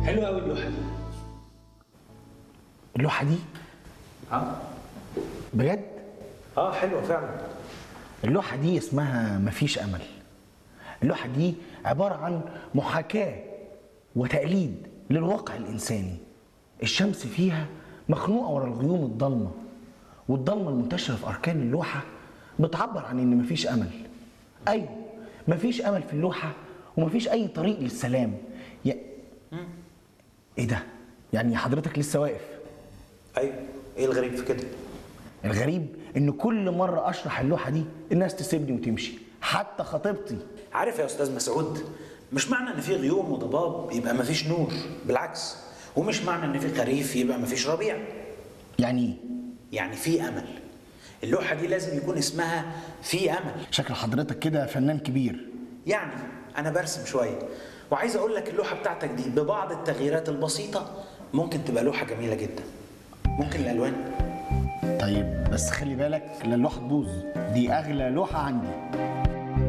حلوه قوي اللوحه دي اللوحه دي اه بجد اه حلوه فعلا اللوحه دي اسمها مفيش امل اللوحه دي عباره عن محاكاه وتقليد للواقع الانساني الشمس فيها مخنوقه ورا الغيوم الضلمه والضلمه المنتشره في اركان اللوحه بتعبر عن ان مفيش امل ايوه مفيش امل في اللوحه ومفيش اي طريق للسلام يا... ايه ده يعني حضرتك لسه واقف ايوه ايه الغريب في كده الغريب ان كل مره اشرح اللوحه دي الناس تسيبني وتمشي حتى خطيبتي عارف يا استاذ مسعود مش معنى ان في غيوم وضباب يبقى مفيش نور بالعكس ومش معنى ان في خريف يبقى مفيش ربيع يعني ايه يعني في امل اللوحه دي لازم يكون اسمها في امل شكل حضرتك كده فنان كبير يعني انا برسم شويه وعايز اقول لك اللوحه بتاعتك دي ببعض التغييرات البسيطه ممكن تبقى لوحه جميله جدا ممكن الالوان طيب بس خلي بالك لا اللوحه تبوظ دي اغلى لوحه عندي